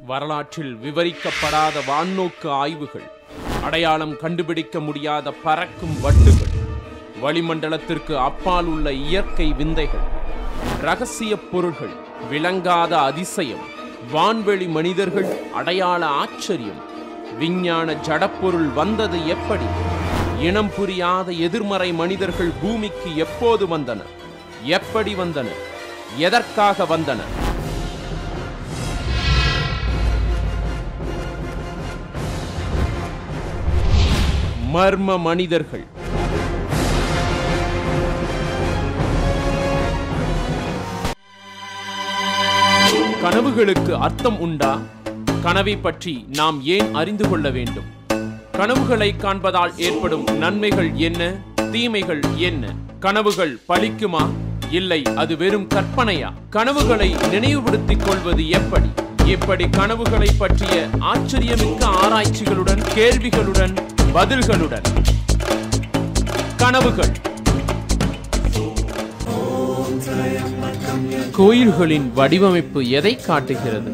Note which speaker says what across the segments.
Speaker 1: வரலாற்றில் விவரிக்கப்படாத வான்நோக்கு ஆய்வுகள் அடையாளம் கண்டுபிடிக்க முடியாத பறக்கும் வட்டுகள் வளிமண்டலத்திற்கு அப்பால் உள்ள இயற்கை விந்தைகள் ரகசிய பொருள்கள் விளங்காத அதிசயம் வான்வெளி மனிதர்கள் அடையாள ஆச்சரியம் விஞ்ஞான ஜடப்பொருள் வந்தது எப்படி இனம் புரியாத எதிர்மறை மனிதர்கள் பூமிக்கு எப்போது வந்தனர் எப்படி வந்தனர் எதற்காக வந்தனர் மர்ம மனிதர்கள் கனவுகளுக்கு அர்த்தம் உண்டா கனவை பற்றி நாம் ஏன் அறிந்து கொள்ள வேண்டும் கனவுகளை காண்பதால் ஏற்படும் நன்மைகள் என்ன தீமைகள் என்ன கனவுகள் பலிக்குமா இல்லை அது வெறும் கற்பனையா கனவுகளை நினைவுபடுத்திக் கொள்வது எப்படி இப்படி கனவுகளை பற்றிய ஆச்சரியமிக்க ஆராய்ச்சிகளுடன் கேள்விகளுடன் பதில்களுடன் கனவுகள் கோயில்களின் வடிவமைப்பு எதை காட்டுகிறது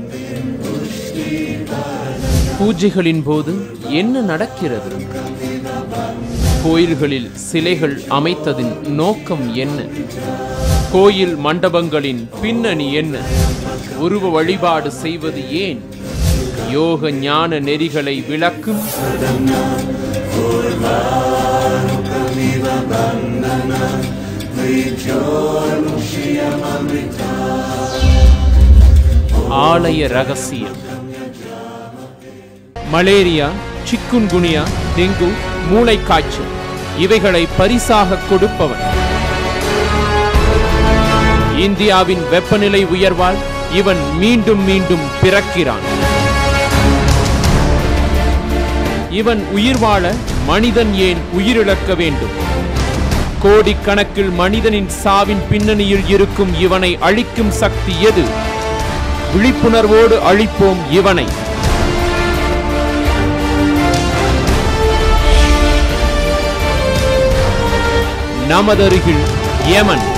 Speaker 1: பூஜைகளின் போது என்ன நடக்கிறது கோயில்களில் சிலைகள் அமைத்ததின் நோக்கம் என்ன கோயில் மண்டபங்களின் பின்னணி என்ன உருவ வழிபாடு செய்வது ஏன் யோக ஞான நெறிகளை விளக்கும் ஆலய ரகசியம் மலேரியா சிக்குன்குனியா டெங்கு மூளைக்காய்ச்சல் இவைகளை பரிசாக கொடுப்பவன் இந்தியாவின் வெப்பநிலை உயர்வால் இவன் மீண்டும் மீண்டும் பிறக்கிறான் இவன் உயிர் வாழ மனிதன் ஏன் உயிரிழக்க வேண்டும் கோடிக்கணக்கில் மனிதனின் சாவின் பின்னணியில் இருக்கும் இவனை அழிக்கும் சக்தி எது விழிப்புணர்வோடு அழிப்போம் இவனை நமதருகில் யமன்